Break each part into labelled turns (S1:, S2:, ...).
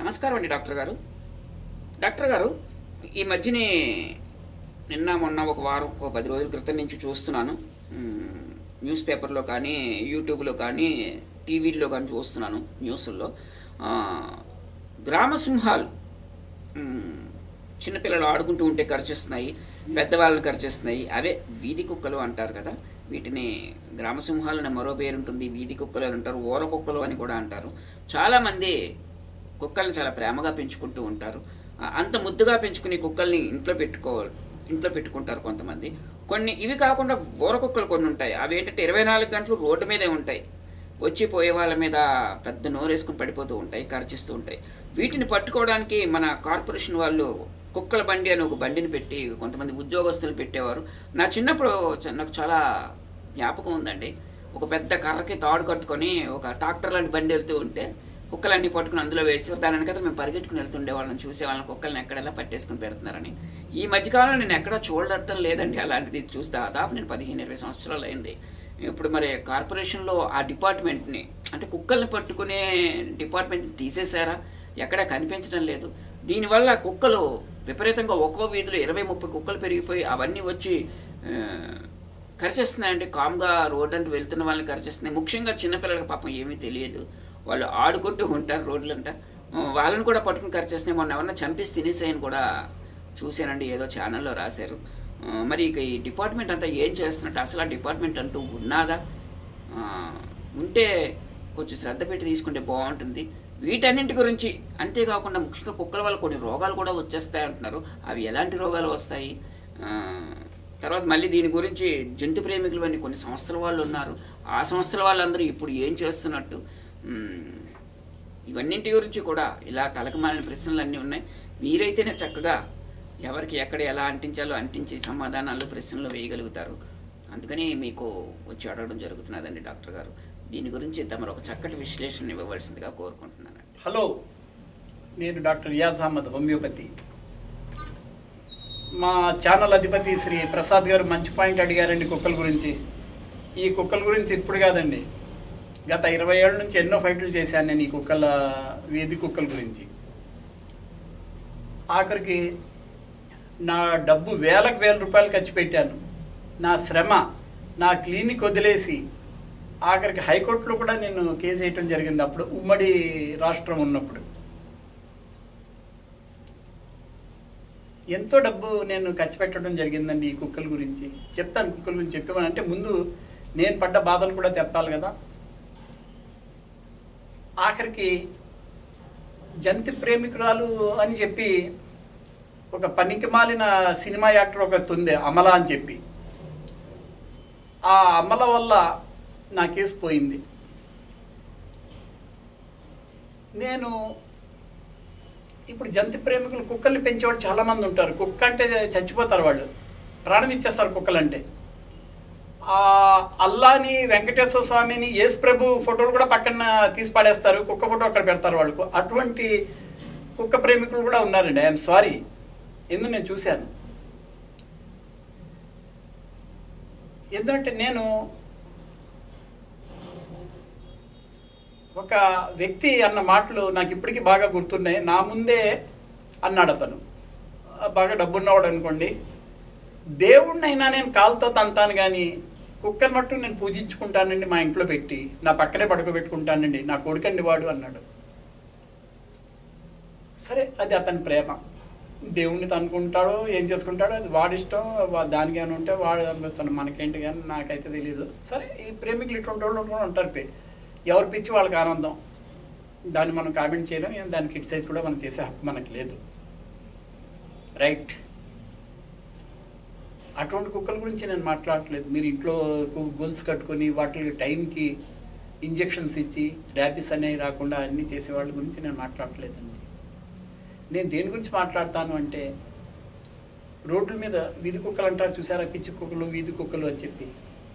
S1: నమస్కారం అండి డాక్టర్ గారు డాక్టర్ గారు ఈ మధ్యనే నిన్న మొన్న ఒక వారం ఒక పది రోజుల క్రితం నుంచి చూస్తున్నాను మ్, న్యూస్ పేపర్లో కానీ యూట్యూబ్లో కానీ టీవీల్లో కానీ చూస్తున్నాను న్యూస్ల్లో ఆ, గ్రామ సింహాలు మ్, చిన్నపిల్లలు ఆడుకుంటూ ఉంటే ఖర్చేస్తున్నాయి పెద్దవాళ్ళని ఖర్చేస్తున్నాయి అవే వీధి కుక్కలు అంటారు కదా వీటిని గ్రామ సింహాలు అనే మరో పేరు ఉంటుంది వీధి కుక్కలు అని అంటారు ఊర కుక్కలు అని కూడా అంటారు చాలామంది కుక్కల్ని చాలా ప్రేమగా పెంచుకుంటూ ఉంటారు ఆ, అంత ముద్దుగా పెంచుకునే కుక్కల్ని ఇంట్లో పెట్టుకోవాలి ఇంట్లో పెట్టుకుంటారు కొంతమంది కొన్ని ఇవి కాకుండా ఊర కుక్కలు కొన్ని ఉంటాయి అవి ఏంటంటే ఇరవై నాలుగు గంటలు రోడ్డు మీదే ఉంటాయి వచ్చి పోయే వాళ్ళ మీద పెద్ద నోరేసుకుని పడిపోతూ ఉంటాయి ఖర్చిస్తూ ఉంటాయి వీటిని పట్టుకోవడానికి మన కార్పొరేషన్ వాళ్ళు కుక్కల బండి అని ఒక బండిని పెట్టి కొంతమంది ఉద్యోగస్తులు పెట్టేవారు నా చిన్నప్పుడు చ- నాకు చాలా జ్ఞాపకం ఉందండి ఒక పెద్ద కర్రకి తాడు కట్టుకొని ఒక ట్రాక్టర్ లాంటి బండి వెళ్తూ ఉంటే కుక్కలన్నీ పట్టుకుని అందులో వేసి దాని వెనకాల మేము పరిగెట్టుకుని వెళ్తుండే వాళ్ళని చూసేవాళ్ళని కుక్కల్ని ఎక్కడెలా పట్టేసుకుని పెడుతున్నారని ఈ మధ్యకాలంలో నేను ఎక్కడా చూడటం లేదండి అలాంటిది చూస్తే దాదాపు నేను పదిహేను ఇరవై సంవత్సరాలు అయింది ఇప్పుడు మరి కార్పొరేషన్లో ఆ డిపార్ట్మెంట్ని అంటే కుక్కల్ని పట్టుకునే డిపార్ట్మెంట్ని తీసేశారా ఎక్కడా కనిపించడం లేదు దీనివల్ల కుక్కలు విపరీతంగా ఒక్కో వీధిలో ఇరవై ముప్పై కుక్కలు పెరిగిపోయి అవన్నీ వచ్చి ఆ, కరిచేస్తున్నాయండి కామ్గా రోడ్ అంటే వెళ్తున్న వాళ్ళని కరిచేస్తున్నాయి ముఖ్యంగా చిన్నపిల్లలకి పాపం ఏమీ తెలియదు వాళ్ళు ఆడుకుంటూ ఉంటారు రోడ్లంట ఆ, వాళ్ళని కూడా పట్టుకుని కరిచేస్తున్నాయి మొన్న ఎవరన్నా చంపేసి తినేసాయని కూడా చూశానండి ఏదో ఛానల్లో రాశారు ఆ, మరి ఇక ఈ డిపార్ట్మెంట్ అంతా ఏం చేస్తున్నట్టు అసలు ఆ డిపార్ట్మెంట్ అంటూ ఉన్నదా ఆ, ఉంటే కొంచెం శ్రద్ధ పెట్టి తీసుకుంటే బాగుంటుంది వీటన్నింటి గురించి అంతేకాకుండా ముఖ్యంగా కుక్కల వల్ల కొన్ని రోగాలు కూడా వచ్చేస్తాయి అంటున్నారు అవి ఎలాంటి రోగాలు వస్తాయి ఆ, తర్వాత మళ్ళీ దీని గురించి జంతు ప్రేమికులు అని కొన్ని సంస్థల వాళ్ళు ఉన్నారు ఆ సంస్థల వాళ్ళందరూ ఇప్పుడు ఏం చేస్తున్నట్టు మ్, ఇవన్నింటి గురించి కూడా ఇలా తలకమాలిన ప్రశ్నలు అన్నీ ఉన్నాయి మీరైతేనే చక్కగా ఎవరికి ఎక్కడ ఎలా అంటించాలో అంటించి సమాధానాలు ప్రశ్నలు వేయగలుగుతారు అందుకని మీకు వచ్చి అడగడం జరుగుతున్నదండి డాక్టర్ గారు దీని గురించి తమరు ఒక చక్కటి విశ్లేషణ ఇవ్వవలసిందిగా కోరుకుంటున్నానండి
S2: హలో నేను డాక్టర్ రియాజ్ అహ్మద్ హోమియోపతి మా ఛానల్ అధిపతి శ్రీ ప్రసాద్ గారు మంచి పాయింట్ అడిగారండి కుక్కల గురించి ఈ కుక్కల గురించి ఇప్పుడు కాదండి గత ఇరవై ఏళ్ళ నుంచి ఎన్నో ఫైట్లు చేశాను నేను ఈ కుక్కల వీధి కుక్కల గురించి ఆఖరికి నా డబ్బు వేలకు వేల రూపాయలు ఖర్చు పెట్టాను నా శ్రమ నా క్లినిక్ వదిలేసి ఆఖరికి హైకోర్టులో కూడా నేను కేసు వేయటం జరిగింది అప్పుడు ఉమ్మడి రాష్ట్రం ఉన్నప్పుడు ఎంతో డబ్బు నేను ఖర్చు పెట్టడం జరిగిందండి ఈ కుక్కల గురించి చెప్తాను కుక్కల గురించి చెప్పేమని అంటే ముందు నేను పడ్డ బాధలు కూడా చెప్పాలి కదా ఆఖరికి జంతు ప్రేమికురాలు అని చెప్పి ఒక పనికి మాలిన సినిమా యాక్టర్ ఒక ఉంది అమల అని చెప్పి ఆ అమల వల్ల నా కేసు పోయింది నేను ఇప్పుడు జంతు ప్రేమికులు కుక్కల్ని పెంచేవాడు చాలా మంది ఉంటారు కుక్క అంటే చచ్చిపోతారు వాళ్ళు ప్రాణం ఇచ్చేస్తారు కుక్కలంటే ఆ అల్లాని వెంకటేశ్వర స్వామిని యేసు ప్రభు ఫోటోలు కూడా పక్కన తీసి పడేస్తారు కుక్క ఫోటో అక్కడ పెడతారు వాళ్ళకు అటువంటి కుక్క ప్రేమికులు కూడా ఉన్నారండి ఐఎమ్ సారీ ఎందుకు నేను చూశాను ఎందుకంటే నేను ఒక వ్యక్తి అన్న మాటలు నాకు ఇప్పటికీ బాగా గుర్తున్నాయి నా ముందే అన్నాడు అతను ఆ, బాగా డబ్బున్నవాడు అనుకోండి దేవుణ్ణైనా నేను కాలుతో తంతాను కానీ కుక్కర్ మట్టు నేను పూజించుకుంటానండి మా ఇంట్లో పెట్టి నా పక్కనే పడుకోబెట్టుకుంటానండి నా కొడుకండి వాడు అన్నాడు సరే అది అతని ప్రేమ దేవుణ్ణి తనుకుంటాడో ఏం చేసుకుంటాడో అది వాడి ఇష్టం వా- దానికి ఏమైనా ఉంటే వాడు అనిపిస్తాడు మనకేంటి కానీ నాకైతే తెలియదు సరే ఈ ప్రేమికులు ఇటువంటి వాళ్ళు కూడా ఉంటారు పే ఎవరు పిచ్చి వాళ్ళకి ఆనందం దాన్ని మనం కామెంట్ చేయలేం ఏం దాన్ని క్రిటిసైజ్ కూడా మనం చేసే హక్కు మనకి లేదు రైట్ అటువంటి కుక్కల గురించి నేను మాట్లాడట్లేదు మీరు ఇంట్లో గొలుసు కట్టుకొని వాటికి టైంకి ఇంజెక్షన్స్ ఇచ్చి ర్యాబిస్ అనేవి రాకుండా అన్నీ చేసే వాళ్ళ గురించి నేను మాట్లాడట్లేదండి నేను దేని గురించి మాట్లాడతాను అంటే రోడ్ల మీద వీధి కుక్కలు అంటారు చూసారా పిచ్చి కుక్కలు వీధి కుక్కలు అని చెప్పి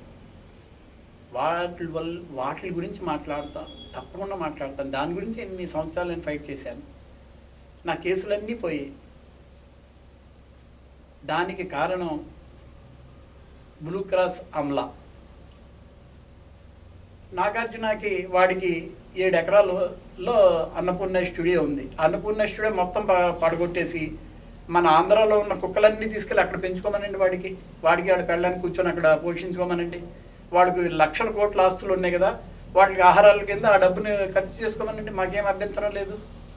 S2: వాటి వల్ల వాటి గురించి మాట్లాడతా తప్పకుండా మాట్లాడతాను దాని గురించి ఎన్ని సంవత్సరాలు నేను ఫైట్ చేశాను నా కేసులన్నీ పోయాయి దానికి కారణం బ్లూ క్రాస్ అమ్లా నాగార్జునకి వాడికి ఏడు ఎకరాలు లో అన్నపూర్ణ స్టూడియో ఉంది అన్నపూర్ణ స్టూడియో మొత్తం ప- పడగొట్టేసి మన ఆంధ్రాలో ఉన్న కుక్కలన్నీ తీసుకెళ్ళి అక్కడ పెంచుకోమనండి వాడికి వాడికి ఆడ పెళ్ళాన్ని కూర్చొని అక్కడ పోషించుకోమనండి వాడికి లక్షల కోట్ల ఆస్తులు ఉన్నాయి కదా వాటికి ఆహారాల కింద ఆ డబ్బుని ఖర్చు చేసుకోమనండి మాకేం అభ్యంతరం లేదు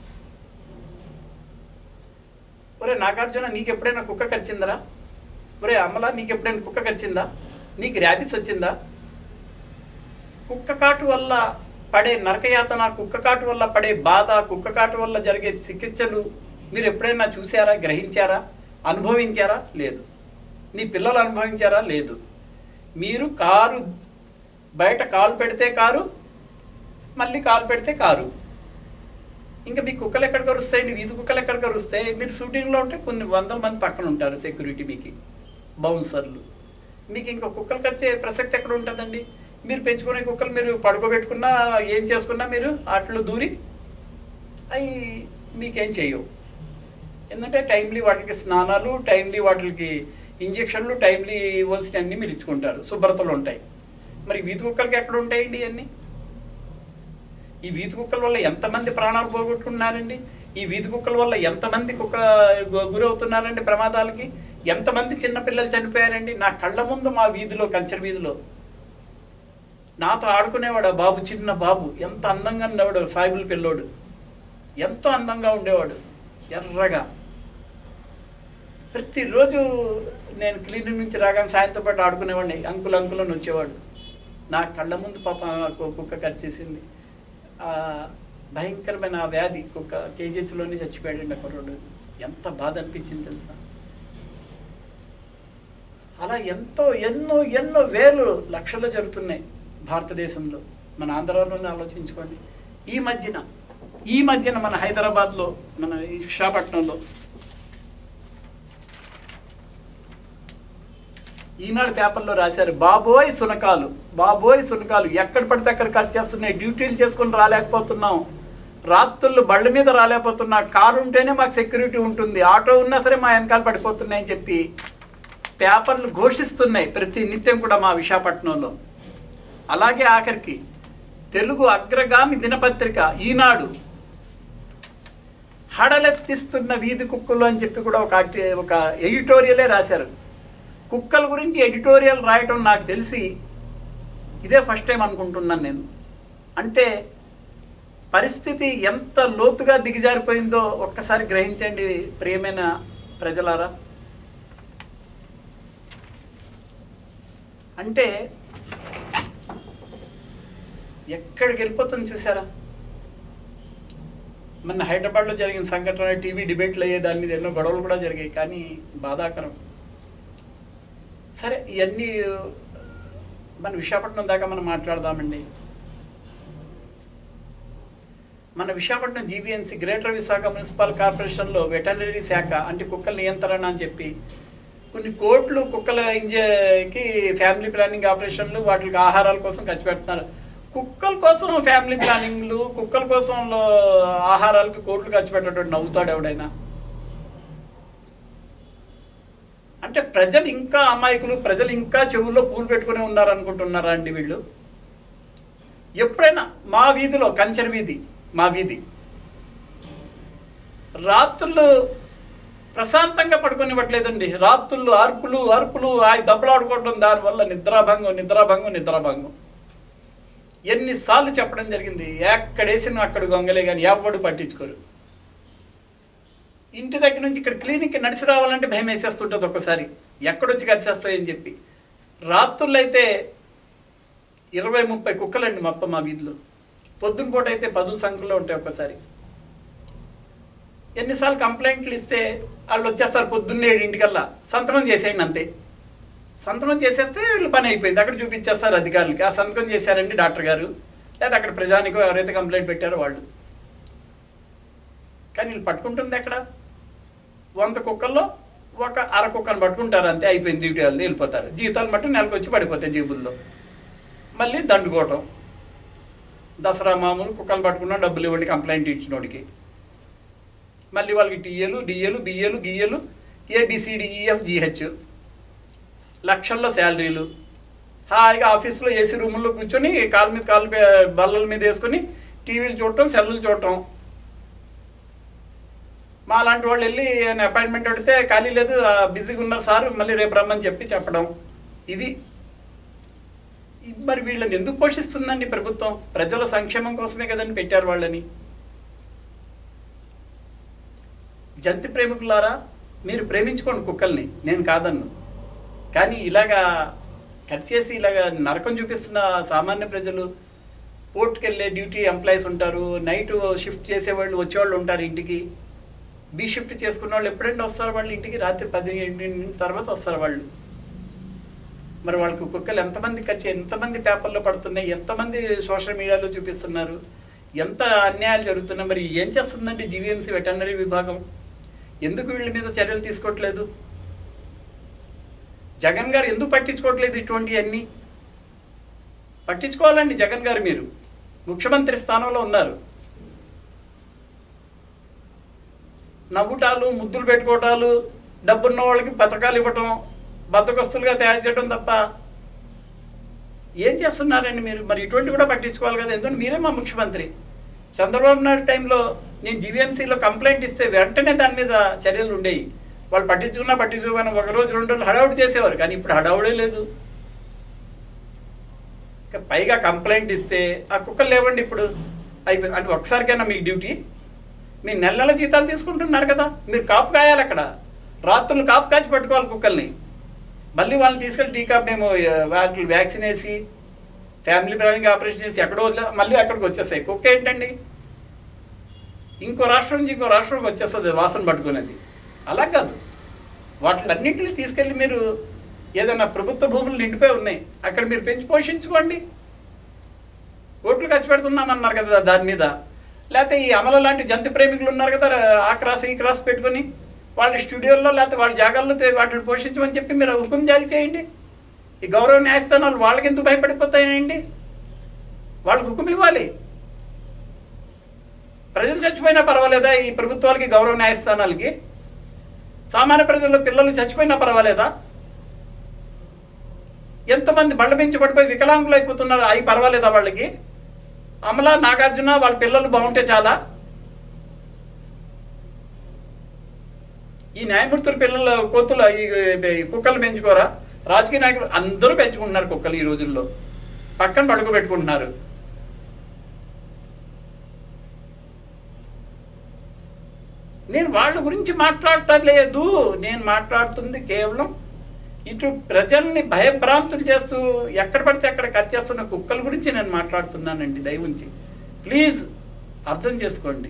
S2: ఒరే నాగార్జున నీకు ఎప్పుడైనా కుక్క కరిచిందరా ఒరే అమ్మలా నీకు ఎప్పుడైనా కుక్క కరిచిందా నీకు ర్యాబిస్ వచ్చిందా కుక్క కాటు వల్ల పడే నరకయాతన కుక్క కాటు వల్ల పడే బాధ కుక్క కాటు వల్ల జరిగే చికిత్సలు మీరు ఎప్పుడైనా చూసారా గ్రహించారా అనుభవించారా లేదు నీ పిల్లలు అనుభవించారా లేదు మీరు కారు బయట కాలు పెడితే కారు మళ్ళీ కాలు పెడితే కారు ఇంకా మీ కుక్కలు ఎక్కడ కరుస్తాయండి వీధి కుక్కలు ఎక్కడ కరుస్తాయి మీరు షూటింగ్లో ఉంటే కొన్ని వందల మంది పక్కన ఉంటారు సెక్యూరిటీ మీకు బౌన్సర్లు మీకు ఇంకా కుక్కలు కరిచే ప్రసక్తి ఎక్కడ ఉంటుందండి మీరు పెంచుకునే కుక్కలు మీరు పడుకోబెట్టుకున్నా ఏం చేసుకున్నా మీరు వాటిలో దూరి అవి మీకేం చేయవు ఎందుకంటే టైమ్లీ వాటికి స్నానాలు టైమ్లీ వాటికి ఇంజక్షన్లు టైమ్లీ ఇవ్వాల్సిన అన్నీ మీరు ఇచ్చుకుంటారు శుభ్రతలు ఉంటాయి మరి వీధి కుక్కలకి ఎక్కడ ఉంటాయండి ఇవన్నీ ఈ వీధి కుక్కల వల్ల ఎంతమంది ప్రాణాలు పోగొట్టుకున్నారండి ఈ వీధి కుక్కల వల్ల ఎంతమంది కుక్క గు- గురవుతున్నారండి ప్రమాదాలకి ఎంతమంది చిన్నపిల్లలు చనిపోయారండి నా కళ్ళ ముందు మా వీధిలో కంచర్ వీధిలో నాతో ఆడుకునేవాడు ఆ బాబు చిన్న బాబు ఎంత అందంగా ఉండేవాడు సాయిబుల్ పిల్లోడు ఎంతో అందంగా ఉండేవాడు ఎర్రగా ప్రతిరోజు నేను క్లినిక్ నుంచి రాగానే సాయంత్రం పాటు ఆడుకునేవాడిని అంకుల్ అంకుల్ అని వచ్చేవాడు నా కళ్ళ ముందు పాప కు- కుక్క కరిచేసింది ఆ భయంకరమైన ఆ వ్యాధి కుక్క కేజీహెచ్లోనే చచ్చిపోయాడండి ఆ కుర్రోడు ఎంత బాధ అనిపించింది తెలుసా అలా ఎంతో ఎన్నో ఎన్నో వేలు లక్షలు జరుగుతున్నాయి భారతదేశంలో మన ఆంధ్రాలోనే ఆలోచించుకోండి ఈ మధ్యన ఈ మధ్యన మన హైదరాబాద్లో మన ఈ విశాఖపట్నంలో ఈనాడు పేపర్లో రాశారు బాబోయ్ సునకాలు బాబోయ్ సునకాలు ఎక్కడ పడితే అక్కడ ఖర్చు చేస్తున్నాయి డ్యూటీలు చేసుకొని రాలేకపోతున్నాం రాత్రులు బళ్ళ మీద రాలేకపోతున్నా కారు ఉంటేనే మాకు సెక్యూరిటీ ఉంటుంది ఆటో ఉన్నా సరే మా వెనకాల పడిపోతున్నాయని చెప్పి పేపర్లు ఘోషిస్తున్నాయి ప్రతి నిత్యం కూడా మా విశాఖపట్నంలో అలాగే ఆఖరికి తెలుగు అగ్రగామి దినపత్రిక ఈనాడు హడలెత్తిస్తున్న వీధి కుక్కలు అని చెప్పి కూడా ఒక ఆర్టి- ఒక ఎడిటోరియలే రాశారు కుక్కల గురించి ఎడిటోరియల్ రాయటం నాకు తెలిసి ఇదే ఫస్ట్ టైం అనుకుంటున్నాను నేను అంటే పరిస్థితి ఎంత లోతుగా దిగజారిపోయిందో ఒక్కసారి గ్రహించండి ప్రియమైన ప్రజలారా అంటే ఎక్కడికి వెళ్ళిపోతుంది చూసారా మొన్న హైదరాబాద్లో జరిగిన సంఘటన టీవీ డిబేట్లు అయ్యే దాని మీద ఎన్నో గొడవలు కూడా జరిగాయి కానీ బాధాకరం సరే ఇవన్నీ మన విశాఖపట్నం దాకా మనం మాట్లాడదామండి మన Visakhapatnam GVMC greater Visakha municipal కార్పొరేషన్లో వెటర్నరీ శాఖ అంటే కుక్కల నియంత్రణ అని చెప్పి కొన్ని కోట్లు కుక్కల ఇంజకి ఫ్యామిలీ ప్లానింగ్ ఆపరేషన్లు వాటికి ఆహారాల కోసం ఖర్చు పెడుతున్నారు కుక్కల కోసం ఫ్యామిలీ ప్లానింగ్లు కుక్కల కోసం లో- ఆహారాలకి కోట్లు ఖర్చు పెట్టేటట్టు నవ్వుతాడు ఎవడైనా అంటే ప్రజలు ఇంకా అమాయకులు ప్రజలు ఇంకా చెవుల్లో పూలు పెట్టుకుని ఉన్నారు అనుకుంటున్నారా అండి వీళ్ళు ఎప్పుడైనా మా వీధిలో కంచెర వీధి మా వీధి రాత్రులు ప్రశాంతంగా పడుకొనివ్వట్లేదండి రాత్రులు అరుపులు అరుపులు ఆ దెబ్బలాడుకోవడం దానివల్ల నిద్రాభంగం నిద్రాభంగం నిద్రాభంగం ఎన్నిసార్లు చెప్పడం జరిగింది ఎక్కడేసిన అక్కడ గొంగలే కానీ ఎవడు పట్టించుకోరు ఇంటి దగ్గర నుంచి ఇక్కడ క్లినిక్కి నడిచి రావాలంటే భయం వేసేస్తుంటుంది ఒక్కసారి ఎక్కడొచ్చి కలిసేస్తాయని చెప్పి రాత్రులు అయితే ఇరవై ముప్పై కుక్కలండి మొత్తం మా వీధిలో పొద్దున పూట అయితే పదుల సంఖ్యలో ఉంటాయి ఒక్కసారి ఎన్నిసార్లు కంప్లైంట్లు ఇస్తే వాళ్ళు వచ్చేస్తారు పొద్దున్నే ఏడింటికల్లా సంతకం చేసేయండి అంతే సంతకం చేసేస్తే వీళ్ళు పని అయిపోయింది అక్కడ చూపించేస్తారు అధికారులకి ఆ సంతకం చేశారండి డాక్టర్ గారు లేదా అక్కడ ప్రజానికో ఎవరైతే కంప్లైంట్ పెట్టారో వాళ్ళు కానీ వీళ్ళు పట్టుకుంటుంది ఎక్కడ వంద కుక్కల్లో ఒక అర కుక్కను పట్టుకుంటారు అంతే అయిపోయింది డ్యూటీ వాళ్ళు వెళ్ళిపోతారు జీతాలు మట్టు నెలకు వచ్చి పడిపోతాయి జేబుల్లో మళ్ళీ దండుకోవటం దసరా మామూలు కుక్కలు పట్టుకున్నా డబ్బులు ఇవ్వండి కంప్లైంట్ ఇచ్చినోడికి మళ్ళీ వాళ్ళకి టీఏలు డిఏలు బిఏలు గిఏలు ఏబిసిడిఈఎఫ్ జిహెచ్ లక్షల్లో శాలరీలు హాయిగా ఆఫీస్లో ఏసీ రూముల్లో కూర్చొని కాలు మీద కాలు పే- బల్లల మీద వేసుకొని టీవీలు చూడటం సెల్లులు చూడటం మా లాంటి వాళ్ళు వెళ్ళి అపాయింట్మెంట్ అడిగితే ఖాళీ లేదు ఆ, బిజీగా ఉన్నారు సార్ మళ్ళీ రేపు రమ్మని చెప్పి చెప్పడం ఇది ఇది మరి వీళ్ళని ఎందుకు పోషిస్తుందండి ప్రభుత్వం ప్రజల సంక్షేమం కోసమే కదండి పెట్టారు వాళ్ళని జంతు ప్రేమికులారా మీరు ప్రేమించుకోండి కుక్కల్ని నేను కాదన్ను కానీ ఇలాగా కట్ చేసి ఇలాగా నరకం చూపిస్తున్న సామాన్య ప్రజలు పోర్ట్కి వెళ్ళే డ్యూటీ ఎంప్లాయీస్ ఉంటారు నైట్ షిఫ్ట్ చేసేవాళ్ళు వచ్చేవాళ్ళు ఉంటారు ఇంటికి బీ షిఫ్ట్ చేసుకున్న వాళ్ళు ఎప్పుడంటే వస్తారు వాళ్ళు ఇంటికి రాత్రి పది తర్వాత వస్తారు వాళ్ళు మరి వాళ్ళకి కుక్కలు ఎంతమంది ఖర్చు ఎంతమంది పేపర్లో పడుతున్నాయి ఎంతమంది సోషల్ మీడియాలో చూపిస్తున్నారు ఎంత అన్యాయాలు జరుగుతున్నాయి మరి ఏం చేస్తుందండి జీవీఎంసీ వెటర్నరీ విభాగం ఎందుకు వీళ్ళ మీద చర్యలు తీసుకోవట్లేదు జగన్ గారు ఎందుకు పట్టించుకోవట్లేదు ఇటువంటివన్నీ పట్టించుకోవాలండి జగన్ గారు మీరు ముఖ్యమంత్రి స్థానంలో ఉన్నారు నవ్వుటాలు ముద్దులు పెట్టుకోవటాలు డబ్బున్న వాళ్ళకి పథకాలు ఇవ్వటం బద్దకొస్తులుగా తయారు చేయడం తప్ప ఏం చేస్తున్నారండి మీరు మరి ఇటువంటి కూడా పట్టించుకోవాలి కదా ఎందుకంటే మీరే మా ముఖ్యమంత్రి చంద్రబాబు నాయుడు టైంలో నేను జీవీఎంసీలో కంప్లైంట్ ఇస్తే వెంటనే దాని మీద చర్యలు ఉండేవి వాళ్ళు పట్టించుకున్నా పట్టించుకోకపోయినా ఒక రోజు రెండు రోజులు హడావుడి చేసేవారు కానీ ఇప్పుడు హడావుడే లేదు ఇక పైగా కంప్లైంట్ ఇస్తే ఆ కుక్కలు లేవండి ఇప్పుడు అయిపోయింది అంటే ఒకసారికైనా మీ డ్యూటీ మీరు నెల నెల జీతాలు తీసుకుంటున్నారు కదా మీరు కాపు కాయాలి అక్కడ రాత్రులు కాపు కాచి పట్టుకోవాలి కుక్కల్ని మళ్ళీ వాళ్ళని తీసుకెళ్ళి టీకా మేము ఆ, వాటికి వ్యాక్సిన్ వేసి ఫ్యామిలీ ప్లానింగ్ ఆపరేషన్ చేసి ఎక్కడో వదిలే మళ్ళీ అక్కడికి వచ్చేస్తాయి కుక్క ఏంటండి ఇంకో రాష్ట్రం నుంచి ఇంకో రాష్ట్రంకి వచ్చేస్తుంది వాసన పట్టుకునేది అలా కాదు వాటిలన్నింటినీ తీసుకెళ్ళి మీరు ఏదైనా ప్రభుత్వ భూములు నిండిపోయి ఉన్నాయి అక్కడ మీరు పెంచి పోషించుకోండి ఓట్లు ఖర్చు పెడుతున్నామన్నారు కదా దాని మీద లేకపోతే ఈ అమల లాంటి జంతు ప్రేమికులు ఉన్నారు కదా ఆ క్రాస్ ఈ క్రాస్ పెట్టుకొని వాళ్ళ స్టూడియోల్లో లేకపోతే వాళ్ళ జాగాల్లో తే- వాటిని పోషించమని చెప్పి మీరు హుకుం జారీ చేయండి ఈ గౌరవ న్యాయస్థానాలు వాళ్ళకి ఎందుకు భయపడిపోతాయండి వాళ్ళకి హుకుం ఇవ్వాలి ప్రజలు చచ్చిపోయినా పర్వాలేదా ఈ ప్రభుత్వాలకి గౌరవ న్యాయస్థానాలకి సామాన్య ప్రజల్లో పిల్లలు చచ్చిపోయినా పర్వాలేదా ఎంతమంది బండ పెంచి పడిపోయి వికలాంగులు అయిపోతున్నారు అవి పర్వాలేదా వాళ్ళకి అమల నాగార్జున వాళ్ళ పిల్లలు బాగుంటే చాలా ఈ న్యాయమూర్తుల పిల్లల కోతుల ఈ ఈ కుక్కలు పెంచుకోరా రాజకీయ నాయకులు అందరూ పెంచుకుంటున్నారు కుక్కలు ఈ రోజుల్లో పక్కన పడుకో పెట్టుకుంటున్నారు నేను వాళ్ళ గురించి మాట్లాడటలేదు నేను మాట్లాడుతుంది కేవలం ఇటు ప్రజల్ని భయభ్రాంతులు చేస్తూ ఎక్కడ పడితే అక్కడ కట్ చేస్తున్న కుక్కల గురించి నేను మాట్లాడుతున్నానండి దయవుంచి ప్లీజ్ అర్థం చేసుకోండి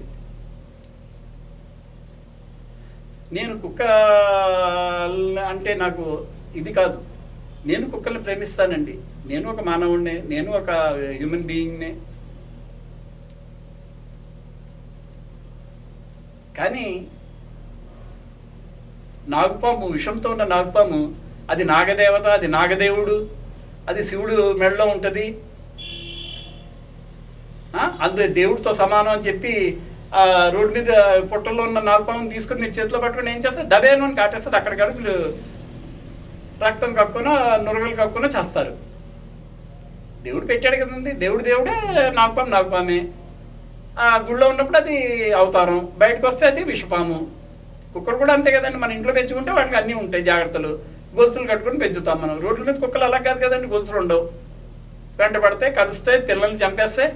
S2: నేను కుక్క అంటే నాకు ఇది కాదు నేను కుక్కల్ని ప్రేమిస్తానండి నేను ఒక మానవుడినే నేను ఒక హ్యూమన్ బీయింగ్నే కానీ నాగుపాము విషంతో ఉన్న నాగుపాము అది నాగదేవత అది నాగదేవుడు అది శివుడు మెడలో ఉంటుంది అందు దేవుడితో సమానం అని చెప్పి ఆ రోడ్డు మీద పుట్టలో ఉన్న నాగపాముని తీసుకుని మీరు చేతిలో పట్టుకుని ఏం చేస్తారు డబేను అని కాటేస్తుంది అక్కడికాడ మీరు రక్తం కక్కున నురగలు కక్కున చేస్తారు దేవుడు పెట్టాడు కదండి దేవుడు దేవుడే నాగపాము నాగపామే ఆ గుళ్ళో ఉన్నప్పుడు అది అవతారం బయటకు వస్తే అది విషపాము కుక్కలు కూడా అంతే కదండి మన ఇంట్లో పెంచుకుంటే వాటికి అన్నీ ఉంటాయి జాగ్రత్తలు గొలుసులు కట్టుకుని పెంచుతాం మనం రోడ్ల మీద కుక్కలు అలా కాదు కదండి గొలుసులు ఉండవు వెంట పడితే కలుస్తాయి పిల్లల్ని చంపేస్తే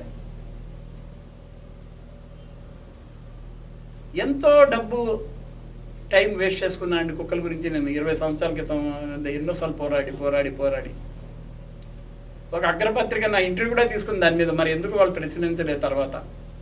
S2: ఎంతో డబ్బు టైం వేస్ట్ చేసుకున్నాను అండి కుక్కల గురించి నేను ఇరవై సంవత్సరాల క్రితం ఎన్నోసార్లు పోరాడి పోరాడి పోరాడి ఒక అగ్రపత్రిక నా ఇంటర్వ్యూ కూడా తీసుకుంది దాని మీద మరి ఎందుకు వాళ్ళు ప్రశ్నించలేదు తర్వాత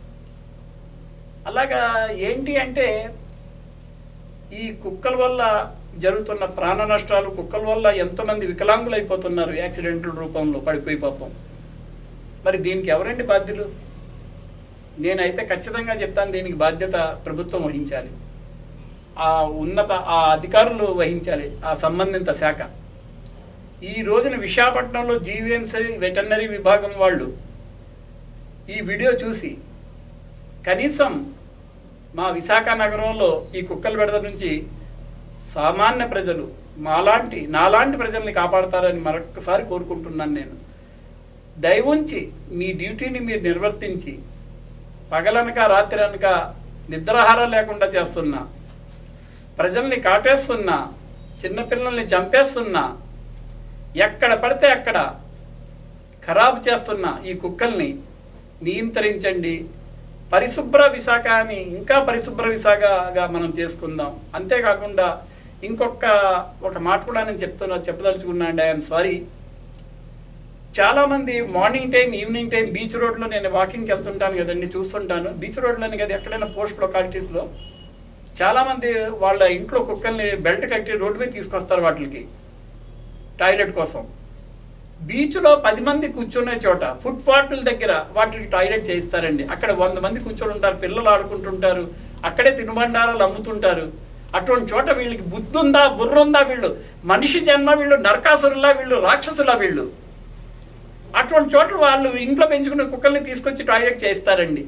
S2: అలాగా ఏంటి అంటే ఈ కుక్కల వల్ల జరుగుతున్న ప్రాణ నష్టాలు కుక్కల వల్ల ఎంతోమంది వికలాంగులు అయిపోతున్నారు యాక్సిడెంట్ల రూపంలో పడిపోయి పాపం మరి దీనికి ఎవరండి బాధ్యులు నేనైతే ఖచ్చితంగా చెప్తాను దీనికి బాధ్యత ప్రభుత్వం వహించాలి ఆ ఉన్నత ఆ అధికారులు వహించాలి ఆ సంబంధిత శాఖ ఈ రోజున విశాఖపట్నంలో జీవీఎంసీ వెటర్నరీ విభాగం వాళ్ళు ఈ వీడియో చూసి కనీసం మా విశాఖ నగరంలో ఈ కుక్కల బెడద నుంచి సామాన్య ప్రజలు మాలాంటి నాలాంటి ప్రజల్ని కాపాడతారని మరొకసారి కోరుకుంటున్నాను నేను దయవుంచి మీ డ్యూటీని మీరు నిర్వర్తించి పగలనక రాత్రి అనక నిద్రాహారం లేకుండా చేస్తున్నా ప్రజల్ని కాటేస్తున్నా చిన్నపిల్లల్ని చంపేస్తున్నా ఎక్కడ పడితే అక్కడ ఖరాబ్ చేస్తున్న ఈ కుక్కల్ని నియంత్రించండి పరిశుభ్ర విశాఖ అని ఇంకా పరిశుభ్ర విశాఖగా మనం చేసుకుందాం అంతేకాకుండా ఇంకొక ఒక మాట కూడా నేను చెప్తున్నా చెప్పదలుచుకున్నా అండి ఐఎమ్ సారీ చాలామంది morning time evening time beach రోడ్లో నేను వాకింగ్కి వెళ్తుంటాను కదండి చూస్తుంటాను బీచ్ రోడ్లోని కదా ఎక్కడైనా పోస్ట్ లొకాలిటీస్లో చాలామంది వాళ్ళ ఇంట్లో కుక్కల్ని బెల్ట్ కట్టి రోడ్డు మీద తీసుకొస్తారు వాటికి టాయిలెట్ కోసం బీచ్లో పది మంది కూర్చునే చోట ఫుట్ పాత్ల దగ్గర వాటికి టాయిలెట్ చేయిస్తారండి అక్కడ వంద మంది కూర్చొని ఉంటారు పిల్లలు ఆడుకుంటుంటారు అక్కడే తినుబండారాలు అమ్ముతుంటారు అటువంటి చోట వీళ్ళకి బుద్ధి ఉందా బుర్ర ఉందా వీళ్ళు మనిషి జన్మ వీళ్ళు నరకాసురులా వీళ్ళు రాక్షసులా వీళ్ళు అటువంటి చోట్ల వాళ్ళు ఇంట్లో పెంచుకున్న కుక్కల్ని తీసుకొచ్చి టాయిలెట్ చేయిస్తారండి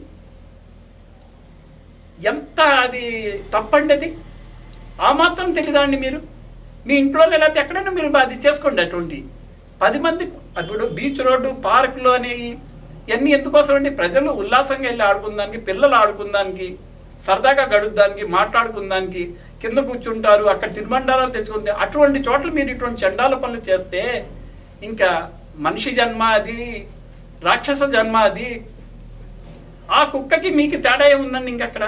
S2: ఎంత అది తప్పండి అది ఆ మాత్రం తెలీదా అండి మీరు మీ ఇంట్లో లేకపోతే ఎక్కడైనా మీరు అది చేసుకోండి అటువంటి పది మంది ఇప్పుడు బీచ్ రోడ్డు పార్కులు అని ఇవన్నీ ఎందుకోసం అండి ప్రజలు ఉల్లాసంగా వెళ్ళి ఆడుకుందానికి పిల్లలు ఆడుకుందానికి సరదాగా గడుపుదానికి మాట్లాడుకుందానికి కింద కూర్చుంటారు అక్కడ తిరుమండారాలు తెచ్చుకుంటే అటువంటి చోట్ల మీరు ఇటువంటి చండాల పనులు చేస్తే ఇంకా మనిషి జన్మ అది రాక్షస జన్మ అది ఆ కుక్కకి మీకు తేడా ఏముందండి ఇంకక్కడ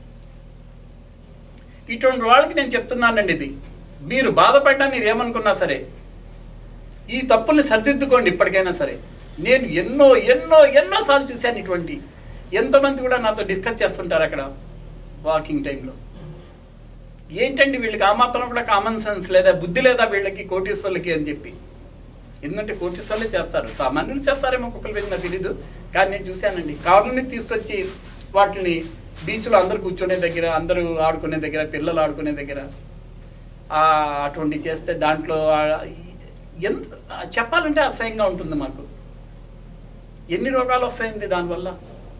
S2: ఇటువంటి వాళ్ళకి నేను చెప్తున్నానండి ఇది మీరు బాధపడ్డా మీరు ఏమనుకున్నా సరే ఈ తప్పుల్ని సరిదిద్దుకోండి ఇప్పటికైనా సరే నేను ఎన్నో ఎన్నో ఎన్నో సార్లు చూశాను ఇటువంటి ఎంతమంది కూడా నాతో డిస్కస్ చేస్తుంటారు అక్కడ వాకింగ్ టైంలో ఏంటండి వీళ్ళకి ఆ మాత్రం కూడా కామన్ సెన్స్ లేదా బుద్ధి లేదా వీళ్ళకి కోటీశ్వర్లకి అని చెప్పి ఎందుకంటే కోటీశ్వర్లే చేస్తారు సామాన్యులు చేస్తారేమో కుక్కల మీద నాకు తెలీదు కానీ నేను చూశానండి కార్లని తీసుకొచ్చి వాటిని బీచ్లో అందరు కూర్చునే దగ్గర అందరూ ఆడుకునే దగ్గర పిల్లలు ఆడుకునే దగ్గర ఆ, అటువంటి చేస్తే దాంట్లో ఆ, ఎంత చెప్పాలంటే అసహ్యంగా ఉంటుంది మాకు ఎన్ని రోగాలు వస్తాయండి దానివల్ల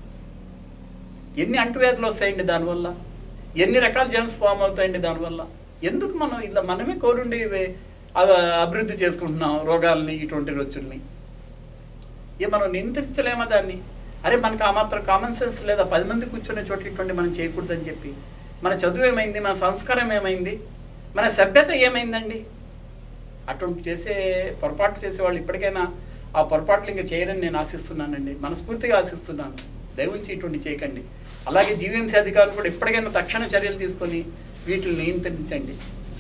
S2: ఎన్ని అంటువ్యాధులు వస్తాయండి దానివల్ల ఎన్ని రకాల జెమ్స్ ఫామ్ అవుతాయండి దానివల్ల ఎందుకు మనం ఇలా మనమే కోరుండి ఇవి- అ- అభివృద్ధి చేసుకుంటున్నాం రోగాల్ని ఇటువంటి రొచ్చుల్ని ఏ మనం నియంత్రించలేమా దాన్ని అరే మనకు ఆ మాత్రం కామన్ సెన్స్ లేదా పది మంది కూర్చునే చోట ఇటువంటి మనం చేయకూడదని చెప్పి మన చదువు ఏమైంది మన సంస్కారం ఏమైంది మన సభ్యత ఏమైందండి అటువంటి చేసే పొరపాటు చేసే వాళ్ళు ఇప్పటికైనా ఆ పొరపాట్లు ఇంకా చేయరని నేను ఆశిస్తున్నానండి మనస్ఫూర్తిగా ఆశిస్తున్నాను దయవుంచి ఇటువంటి చేయకండి అలాగే జీవీఎంసీ అధికారులు కూడా ఇప్పటికైనా తక్షణ చర్యలు తీసుకొని వీటిని నియంత్రించండి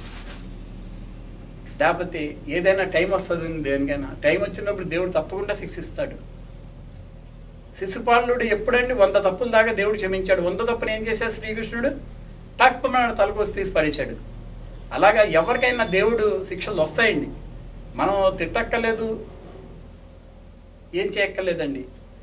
S2: లేకపోతే ఏదైనా టైం వస్తుంది దేనికైనా టైం వచ్చినప్పుడు దేవుడు తప్పకుండా శిక్షిస్తాడు శిశుపాలుడు ఎప్పుడండి వంద తప్పుల దాకా దేవుడు క్షమించాడు వంద తప్పుని ఏం చేశాడు శ్రీకృష్ణుడు టక్పమన్నాడు తలకోసి తీసి పడేశాడు అలాగా ఎవరికైనా దేవుడు శిక్షలు వస్తాయండి మనం తిట్టక్కర్లేదు ఏం చేయక్కర్లేదండి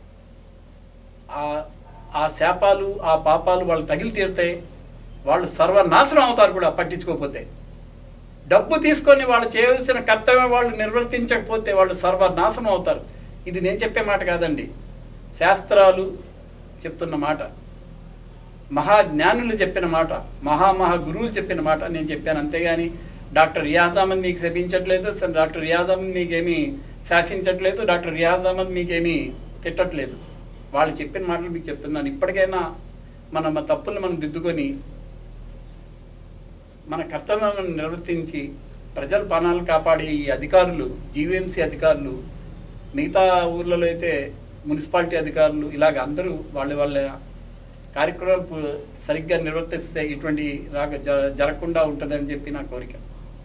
S2: ఆ ఆ శాపాలు ఆ పాపాలు వాళ్ళు తగిలి తీరుతాయి వాళ్ళు సర్వనాశనం అవుతారు కూడా పట్టించుకోకపోతే డబ్బు తీసుకొని వాళ్ళు చేయవలసిన కర్తవ్యం వాళ్ళు నిర్వర్తించకపోతే వాళ్ళు సర్వనాశనం అవుతారు ఇది నేను చెప్పే మాట కాదండి శాస్త్రాలు చెప్తున్న మాట మహాజ్ఞానులు చెప్పిన మాట మహామహా గురువులు చెప్పిన మాట నేను చెప్పాను అంతేగాని డాక్టర్ రియాజ్ అహ్మద్ మీకు శపించట్లేదు స- డాక్టర్ రియాజ్ అహ్మద్ మీకేమీ శాసించట్లేదు డాక్టర్ రియాజ్ అహ్మద్ మీకేమీ తిట్టట్లేదు వాళ్ళు చెప్పిన మాటలు మీకు చెప్తున్నాను ఇప్పటికైనా మన మన తప్పులు మనం దిద్దుకొని మన కర్తవ్యం నిర్వర్తించి ప్రజల ప్రాణాలు కాపాడే ఈ అధికారులు జీవీఎంసీ అధికారులు మిగతా ఊర్లలో అయితే మున్సిపాలిటీ అధికారులు ఇలాగ అందరూ వాళ్ళ వాళ్ళ కార్యక్రమాలు పు- సరిగ్గా నిర్వర్తిస్తే ఇటువంటి రాక జ- జరగకుండా ఉంటుందని చెప్పి నా కోరిక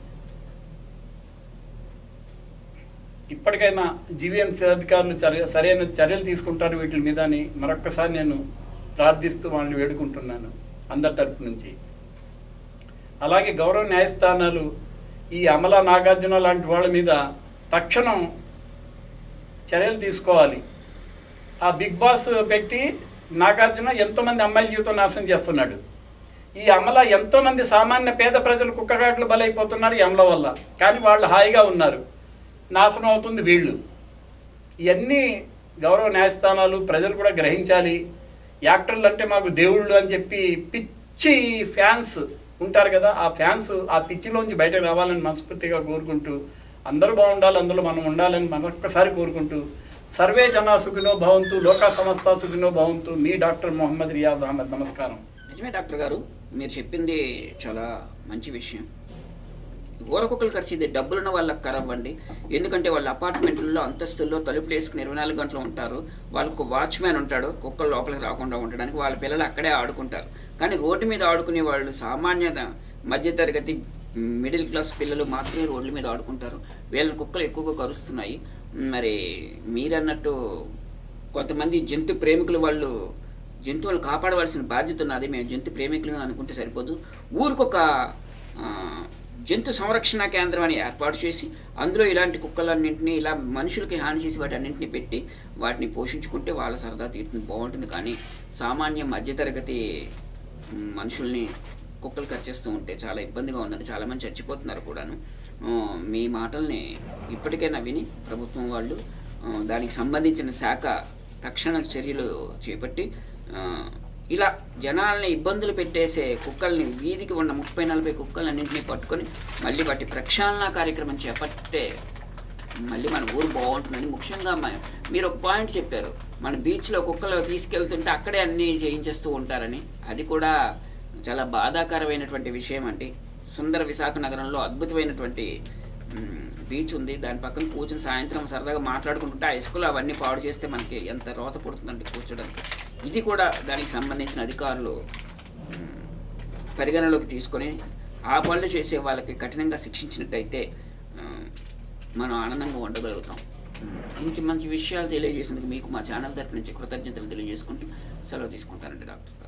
S2: ఇప్పటికైనా జీవీఎంసీ అధికారులు చర్య సరైన చర్యలు తీసుకుంటారు వీటి మీద అని మరొక్కసారి నేను ప్రార్థిస్తూ వాళ్ళని వేడుకుంటున్నాను అందరి తరపు నుంచి అలాగే గౌరవ న్యాయస్థానాలు ఈ అమల నాగార్జున లాంటి వాళ్ళ మీద తక్షణం చర్యలు తీసుకోవాలి ఆ బిగ్ బాస్ పెట్టి నాగార్జున ఎంతోమంది అమ్మాయిల జీవితం నాశనం చేస్తున్నాడు ఈ అమల ఎంతోమంది సామాన్య పేద ప్రజలు కుక్కగాట్లు బలైపోతున్నారు ఈ అమల వల్ల కానీ వాళ్ళు హాయిగా ఉన్నారు నాశనం అవుతుంది వీళ్ళు ఇవన్నీ గౌరవ న్యాయస్థానాలు ప్రజలు కూడా గ్రహించాలి యాక్టర్లు అంటే మాకు దేవుళ్ళు అని చెప్పి పిచ్చి ఫ్యాన్స్ ఉంటారు కదా ఆ ఫ్యాన్స్ ఆ పిచ్చిలోంచి బయటకు రావాలని మనస్ఫూర్తిగా కోరుకుంటూ అందరూ బాగుండాలి అందులో మనం ఉండాలని మరొక్కసారి కోరుకుంటూ సర్వే జన సుఖినో భవంతు లోకా సమస్త సుఖినో భవంతు మీ డాక్టర్ మొహమ్మద్ రియాజ్ అహ్మద్ నమస్కారం
S1: నిజమే డాక్టర్ గారు మీరు చెప్పింది చాలా మంచి విషయం ఊరకుక్కలు ఖర్చు ఇది డబ్బులున్న వాళ్ళకి కరవ్వండి ఎందుకంటే వాళ్ళ అపార్ట్మెంట్లలో అంతస్తుల్లో తలుపులు వేసుకుని ఇరవై నాలుగు గంటలు ఉంటారు వాళ్ళకు వాచ్మ్యాన్ ఉంటాడు కుక్కలు లోపలికి రాకుండా ఉండడానికి వాళ్ళ పిల్లలు అక్కడే ఆడుకుంటారు కానీ రోడ్డు మీద ఆడుకునే వాళ్ళు సామాన్యత మధ్యతరగతి మిడిల్ క్లాస్ పిల్లలు మాత్రమే రోడ్ల మీద ఆడుకుంటారు వీళ్ళని కుక్కలు ఎక్కువగా కరుస్తున్నాయి మరి మీరన్నట్టు కొంతమంది జంతు ప్రేమికులు వాళ్ళు జంతువులను కాపాడవలసిన బాధ్యత ఉన్నది మేము జంతు ప్రేమికులు అనుకుంటే సరిపోదు ఊరికొక ఆ, జంతు సంరక్షణ కేంద్రం అని ఏర్పాటు చేసి అందులో ఇలాంటి కుక్కలన్నింటినీ ఇలా మనుషులకి హాని చేసి వాటి అన్నింటినీ పెట్టి వాటిని పోషించుకుంటే వాళ్ళ సరదా తీరుతుంది బాగుంటుంది కానీ సామాన్య మధ్యతరగతి మ్, మనుషుల్ని కుక్కలు కరిచేస్తూ ఉంటే చాలా ఇబ్బందిగా ఉందండి చాలామంది చచ్చిపోతున్నారు కూడాను ఆ, మీ మాటల్ని ఇప్పటికైనా విని ప్రభుత్వం వాళ్ళు ఆ, దానికి సంబంధించిన శాఖ తక్షణ చర్యలు చేపట్టి ఆ, ఇలా జనాల్ని ఇబ్బందులు పెట్టేసే కుక్కల్ని వీధికి ఉన్న ముప్పై నలభై కుక్కలన్నింటినీ పట్టుకొని మళ్ళీ వాటి ప్రక్షాళన కార్యక్రమం చేపట్టే మళ్ళీ మన ఊరు బాగుంటుందని ముఖ్యంగా మ- మీరు ఒక పాయింట్ చెప్పారు మన బీచ్లో కుక్కలు తీసుకెళ్తుంటే అక్కడే అన్నీ చేయించేస్తూ ఉంటారని అది కూడా చాలా బాధాకరమైనటువంటి విషయం అండి సుందర విశాఖ నగరంలో అద్భుతమైనటువంటి మ్, బీచ్ ఉంది దాని పక్కన కూర్చుని సాయంత్రం సరదాగా మాట్లాడుకుంటుంటే ఆ ఇసుకలు అవన్నీ పాడు చేస్తే మనకి ఎంత రోత పుడుతుందండి కూర్చోడానికి ఇది కూడా దానికి సంబంధించిన అధికారులు మ్, పరిగణలోకి తీసుకొని ఆ పనులు చేసే వాళ్ళకి కఠినంగా శిక్షించినట్టయితే ఆ, మనం ఆనందంగా ఉండగలుగుతాం ఇంటి మంచి విషయాలు తెలియజేసినందుకు మీకు మా ఛానల్ తరపు నుంచి కృతజ్ఞతలు తెలియజేసుకుంటూ సెలవు తీసుకుంటానండి డాక్టర్